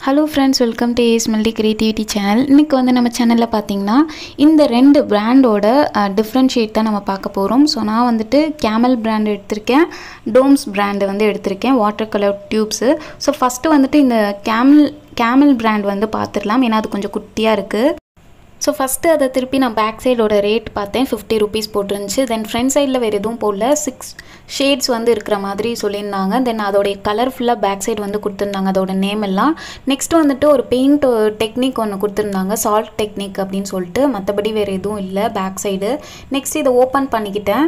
hello friends welcome to ace multi creativity channel இன்றைக்கி வந்து நம்ம சேனலில் பார்த்தீங்கன்னா இந்த ரெண்டு பிராண்டோட டிஃப்ரென்ஷியேட் தான் நம்ம பார்க்க போகிறோம் ஸோ நான் வந்துட்டு கேமல் பிராண்ட் எடுத்திருக்கேன் டோம்ஸ் பிராண்டு வந்து எடுத்திருக்கேன் water colour tubes so first வந்துட்டு இந்த கேமல் கேமல் பிராண்ட் வந்து பார்த்துடலாம் ஏன்னா அது கொஞ்சம் குட்டியாக இருக்குது ஸோ ஃபஸ்ட்டு அதை திருப்பி நான் பேக் சைடோட ரேட் பார்த்தேன் ஃபிஃப்டி ருபீஸ் போட்டிருந்துச்சு தென் ஃப்ரண்ட் சைடில் வேறு எதுவும் போடல சிக்ஸ் ஷேட்ஸ் வந்து இருக்கிற மாதிரி சொல்லியிருந்தாங்க தென் அதோடைய கலர் ஃபுல்லாக பேக் சைடு வந்து கொடுத்துருந்தாங்க அதோட நேம் எல்லாம் நெக்ஸ்ட் வந்துட்டு ஒரு பெயிண்ட் டெக்னிக் ஒன்று கொடுத்துருந்தாங்க சால்ட் டெக்னிக் அப்படின்னு சொல்லிட்டு மற்றபடி வேறு எதுவும் இல்லை பேக் சைடு நெக்ஸ்ட் இதை ஓப்பன் பண்ணிக்கிட்டேன்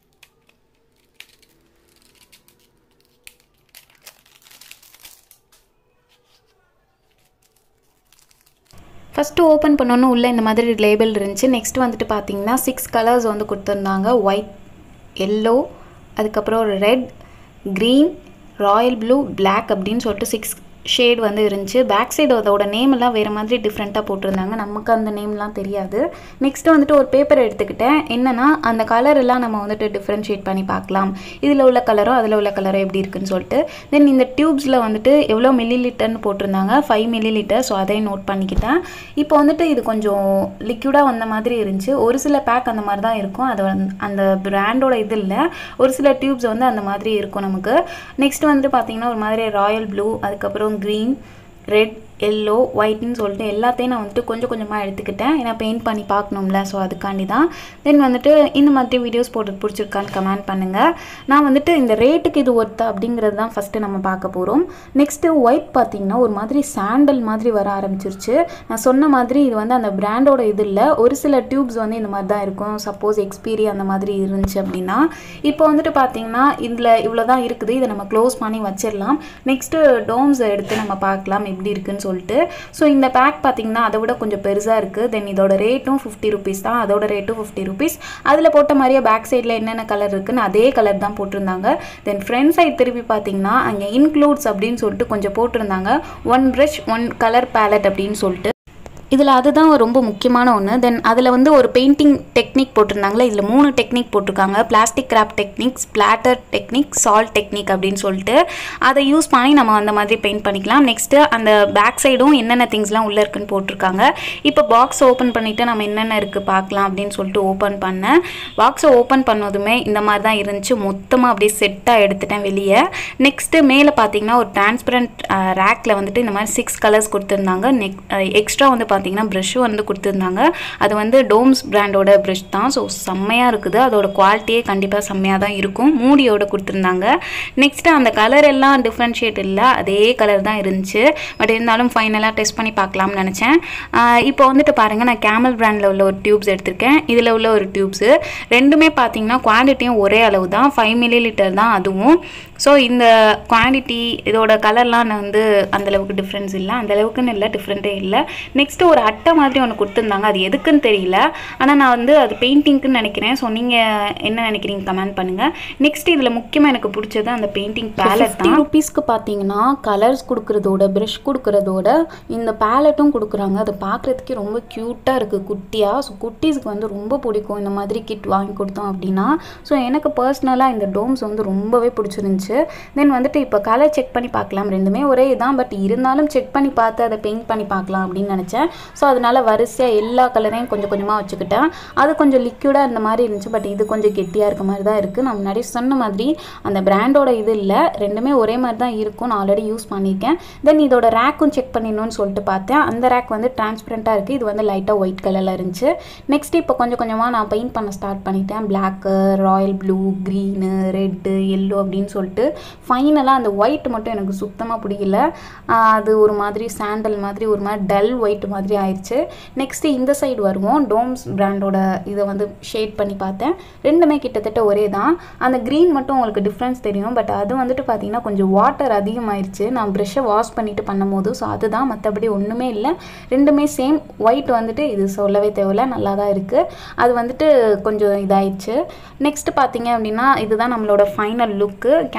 ஃபஸ்ட்டு ஓப்பன் பண்ணோன்னு உள்ளே இந்த மாதிரி லேபிள் இருந்துச்சு நெக்ஸ்ட் வந்துட்டு பார்த்தீங்கன்னா சிக்ஸ் கலர்ஸ் வந்து கொடுத்துருந்தாங்க ஒயிட் எல்லோ அதுக்கப்புறம் red green royal blue black அப்படின்னு சொல்லிட்டு சிக்ஸ் ஷேட் வந்து இருந்துச்சு பேக் சைடு அதோட நேம் எல்லாம் வேறு மாதிரி டிஃப்ரெண்ட்டாக போட்டிருந்தாங்க நமக்கு அந்த நேம்லாம் தெரியாது நெக்ஸ்ட்டு வந்துட்டு ஒரு பேப்பர் எடுத்துக்கிட்டேன் என்னென்னா அந்த கலர் எல்லாம் நம்ம வந்துட்டு டிஃப்ரென்ஷியேட் பண்ணி பார்க்கலாம் இதில் உள்ள கலரும் அதில் உள்ள கலரும் எப்படி இருக்குன்னு சொல்லிட்டு தென் இந்த டியூப்ஸில் வந்துட்டு எவ்வளோ மில்லி லிட்டர்னு போட்டிருந்தாங்க ஃபைவ் மில்லி லிட்டர் ஸோ அதையும் நோட் பண்ணிக்கிட்டேன் இப்போ வந்துட்டு இது கொஞ்சம் லிக்யூடாக வந்த மாதிரி இருந்துச்சு ஒரு சில பேக் அந்த மாதிரி தான் இருக்கும் அது வந்து அந்த பிராண்டோட இது இல்லை ஒரு சில டியூப்ஸ் வந்து அந்த மாதிரி இருக்கும் நமக்கு நெக்ஸ்ட் வந்துட்டு பார்த்தீங்கன்னா ஒரு மாதிரி ராயல் ப்ளூ அதுக்கப்புறம் க்ரீன் ரெட் எல்லோ ஒயிட்னு சொல்லிட்டு எல்லாத்தையும் நான் வந்துட்டு கொஞ்சம் கொஞ்சமாக எடுத்துக்கிட்டேன் ஏன்னா பெயிண்ட் பண்ணி பார்க்கணும்ல ஸோ அதுக்காண்டி தான் தென் வந்துட்டு இந்த மாதிரி வீடியோஸ் போட்டு பிடிச்சிருக்கான்னு கமெண்ட் பண்ணுங்கள் நான் வந்துட்டு இந்த ரேட்டுக்கு இது ஒர்த்தா அப்படிங்கிறது தான் ஃபஸ்ட்டு நம்ம பார்க்க போகிறோம் நெக்ஸ்ட்டு ஒயிட் பார்த்திங்கன்னா ஒரு மாதிரி சாண்டல் மாதிரி வர ஆரம்பிச்சிருச்சு நான் சொன்ன மாதிரி இது வந்து அந்த பிராண்டோட இது இல்லை ஒரு சில டியூப்ஸ் வந்து இந்த மாதிரி தான் இருக்கும் சப்போஸ் எக்ஸ்பீரி அந்த மாதிரி இருந்துச்சு அப்படின்னா இப்போ வந்துட்டு பார்த்தீங்கன்னா இதில் இவ்வளோ தான் இருக்குது இதை நம்ம க்ளோஸ் பண்ணி வச்சிடலாம் நெக்ஸ்ட்டு டோம்ஸ் எடுத்து நம்ம பார்க்கலாம் எப்படி இருக்குன்னு சொல்லிட்டு ஸோ இந்த பேக் பார்த்தீங்கன்னா அதை விட கொஞ்சம் பெருசாக இருக்குது தென் இதோட ரேட்டும் ஃபிஃப்டி ருபீஸ் தான் அதோட ரேட்டும் ஃபிஃப்டி ருபீஸ் அதில் போட்ட மாதிரியே பேக் சைடில் என்னென்ன கலர் இருக்குன்னு அதே கலர் தான் போட்டிருந்தாங்க தென் ஃப்ரண்ட் சைட் திருப்பி பார்த்தீங்கன்னா அங்கே இன்க்ளூட்ஸ் அப்படின்னு சொல்லிட்டு கொஞ்சம் போட்டிருந்தாங்க one brush one colour palette அப்படின்னு சொல்லிட்டு இதில் அதுதான் ரொம்ப முக்கியமான ஒன்று தென் அதில் வந்து ஒரு பெயிண்டிங் டெக்னிக் போட்டிருந்தாங்களே இதில் மூணு டெக்னிக் போட்டிருக்காங்க plastic grab technique splatter technique salt technique அப்படின்னு சொல்லிட்டு அதை யூஸ் பண்ணி நம்ம அந்த மாதிரி பெயிண்ட் பண்ணிக்கலாம் நெக்ஸ்ட்டு அந்த பேக் சைடும் என்னென்ன திங்ஸ்லாம் உள்ளே இருக்குன்னு போட்டிருக்காங்க இப்போ பாக்ஸ் ஓப்பன் பண்ணிவிட்டு நம்ம என்னென்ன இருக்குது பார்க்கலாம் அப்படின்னு சொல்லிட்டு ஓப்பன் பண்ணேன் பாக்ஸை ஓப்பன் பண்ணதுமே இந்த மாதிரி தான் இருந்துச்சு மொத்தமாக அப்படியே செட்டாக எடுத்துட்டேன் வெளியே நெக்ஸ்ட்டு மேலே பார்த்தீங்கன்னா ஒரு டிரான்ஸ்பரண்ட் ரேக்கில் வந்துட்டு இந்த மாதிரி சிக்ஸ் கலர்ஸ் கொடுத்துருந்தாங்க நெக் எக்ஸ்ட்ரா வந்து பார்த்தீங்கன்னா ப்ரஷ்ஷும் வந்து கொடுத்துருந்தாங்க அது வந்து டோம்ஸ் பிராண்டோட ப்ரஷ் தான் ஸோ செம்மையாக இருக்குது அதோட குவாலிட்டியே கண்டிப்பாக செம்மையாக தான் இருக்கும் மூடியோட கொடுத்துருந்தாங்க நெக்ஸ்ட்டு அந்த கலர் எல்லாம் டிஃப்ரென்ஷியேட் இல்லை அதே கலர் தான் இருந்துச்சு பட் இருந்தாலும் ஃபைனலாக டெஸ்ட் பண்ணி பார்க்கலாம்னு நினச்சேன் இப்போ வந்துட்டு பாருங்கள் நான் கேமல் பிராண்டில் உள்ள ஒரு டியூப்ஸ் எடுத்திருக்கேன் இதில் உள்ள ஒரு டியூப்ஸு ரெண்டுமே பார்த்தீங்கன்னா குவான்டிட்டியும் ஒரே அளவு தான் ஃபைவ் மில்லி லிட்டர் தான் அதுவும் ஸோ இந்த குவான்டிட்டி இதோட கலர்லாம் நான் வந்து அந்தளவுக்கு டிஃப்ரென்ஸ் இல்லை அந்தளவுக்குன்னு இல்லை டிஃப்ரெண்ட்டே இல்லை நெக்ஸ்ட்டு ஒரு அட்டை மாதிரி ஒன்று கொடுத்துருந்தாங்க அது எதுக்குன்னு தெரியல ஆனால் நான் வந்து அது பெயிண்டிங்க்குன்னு நினைக்கிறேன் ஸோ நீங்கள் என்ன நினைக்கிறீங்க கமெண்ட் பண்ணுங்கள் நெக்ஸ்ட் இதில் முக்கியமாக எனக்கு பிடிச்சது அந்த பெயிண்டிங் பேலட் தான் ருபீஸ்க்கு பார்த்தீங்கன்னா கலர்ஸ் கொடுக்குறதோட ப்ரஷ் கொடுக்குறதோட இந்த பேலட்டும் கொடுக்குறாங்க அது பார்க்குறதுக்கே ரொம்ப க்யூட்டாக இருக்குது குட்டியாக ஸோ குட்டீஸ்க்கு வந்து ரொம்ப பிடிக்கும் இந்த மாதிரி கிட் வாங்கி கொடுத்தோம் அப்படின்னா ஸோ எனக்கு பர்சனலாக இந்த டோம்ஸ் வந்து ரொம்பவே பிடிச்சிருந்துச்சு தென் வந்துட்டு இப்போ கலர் செக் பண்ணி பார்க்கலாம் ரெண்டுமே ஒரே தான் பட் இருந்தாலும் செக் பண்ணி பார்த்து அதை பெயிண்ட் பண்ணி பார்க்கலாம் அப்படின்னு நினச்சேன் ஸோ அதனால் வரிசையாக எல்லா கலரையும் கொஞ்சம் கொஞ்சமாக வச்சுக்கிட்டேன் அது கொஞ்சம் லிக்யூடாக இந்த மாதிரி இருந்துச்சு பட் இது கொஞ்சம் கெட்டியாக இருக்க மாதிரி தான் இருக்குது நான் முன்னாடி சொன்ன மாதிரி அந்த பிராண்டோட இது இல்லை ரெண்டுமே ஒரே மாதிரி தான் இருக்கும் நான் ஆல்ரெடி யூஸ் பண்ணியிருக்கேன் தென் இதோட ரேக்கும் செக் பண்ணிடணும்னு சொல்லிட்டு பார்த்தேன் அந்த ரேக் வந்து டிரான்ஸ்பரண்ட்டாக இருக்குது இது வந்து லைட்டாக ஒயிட் கலரில் இருந்துச்சு நெக்ஸ்ட் இப்போ கொஞ்சம் கொஞ்சமாக நான் பெயிண்ட் பண்ண ஸ்டார்ட் பண்ணிட்டேன் black royal blue green red yellow அப்படின்னு சொல்லிட்டு ஃபைனலாக அந்த ஒயிட் மட்டும் எனக்கு சுத்தமாக பிடிக்கல அது ஒரு மாதிரி சாண்டல் மாதிரி ஒரு மாதிரி டல் ஒயிட் மாதிரி ஆயிடுச்சு நெக்ஸ்ட்டு இந்த சைடு வருவோம் டோம்ஸ் பிராண்டோட இதை வந்து ஷேட் பண்ணி பார்த்தேன் ரெண்டுமே கிட்டத்தட்ட ஒரே தான் அந்த க்ரீன் மட்டும் உங்களுக்கு டிஃப்ரென்ஸ் தெரியும் பட் அது வந்துட்டு பார்த்தீங்கன்னா கொஞ்சம் வாட்டர் அதிகமாயிருச்சு நான் ப்ரெஷ்ஷை வாஷ் பண்ணிட்டு பண்ணும்போது ஸோ அதுதான் மற்றபடி ஒன்றுமே இல்லை ரெண்டுமே சேம் ஒயிட் வந்துட்டு இது சொல்லவே தேவையில்ல நல்லா தான் இருக்குது அது வந்துட்டு கொஞ்சம் இதாயிடுச்சு நெக்ஸ்ட் பார்த்தீங்க அப்படின்னா இதுதான் நம்மளோட ஃபைனல் லுக்கு கே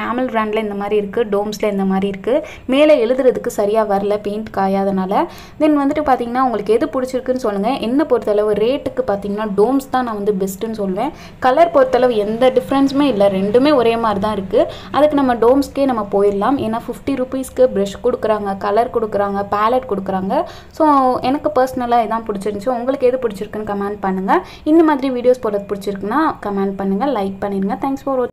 கேமல் பிராண்டில் இந்த மாதிரி இருக்குது டோம்ஸில் இந்த மாதிரி இருக்குது மேலே எழுதுறதுக்கு சரியாக வரல பெயிண்ட் காயாதனால தென் வந்துட்டு பார்த்தீங்கன்னா உங்களுக்கு எது பிடிச்சிருக்குன்னு சொல்லுங்கள் என்ன பொறுத்தளவு ரேட்டுக்கு பார்த்தீங்கன்னா டோம்ஸ் தான் நான் வந்து பெஸ்ட்டுன்னு சொல்வேன் கலர் பொறுத்தளவு எந்த டிஃப்ரென்ஸுமே இல்லை ரெண்டுமே ஒரே மாதிரி தான் இருக்குது அதுக்கு நம்ம டோம்ஸ்க்கே நம்ம போயிடலாம் ஏன்னா ஃபிஃப்டி ருபீஸ்க்கு ப்ரஷ் கொடுக்குறாங்க கலர் கொடுக்குறாங்க பேலட் கொடுக்குறாங்க ஸோ எனக்கு பர்சனலாக இதான் பிடிச்சிருந்துச்சு உங்களுக்கு எது பிடிச்சிருக்குன்னு கமெண்ட் பண்ணுங்கள் இந்த மாதிரி வீடியோஸ் போடுறது பிடிச்சிருக்குன்னா கமெண்ட் பண்ணுங்கள் லைக் பண்ணிடுங்க தேங்க்ஸ் ஃபார்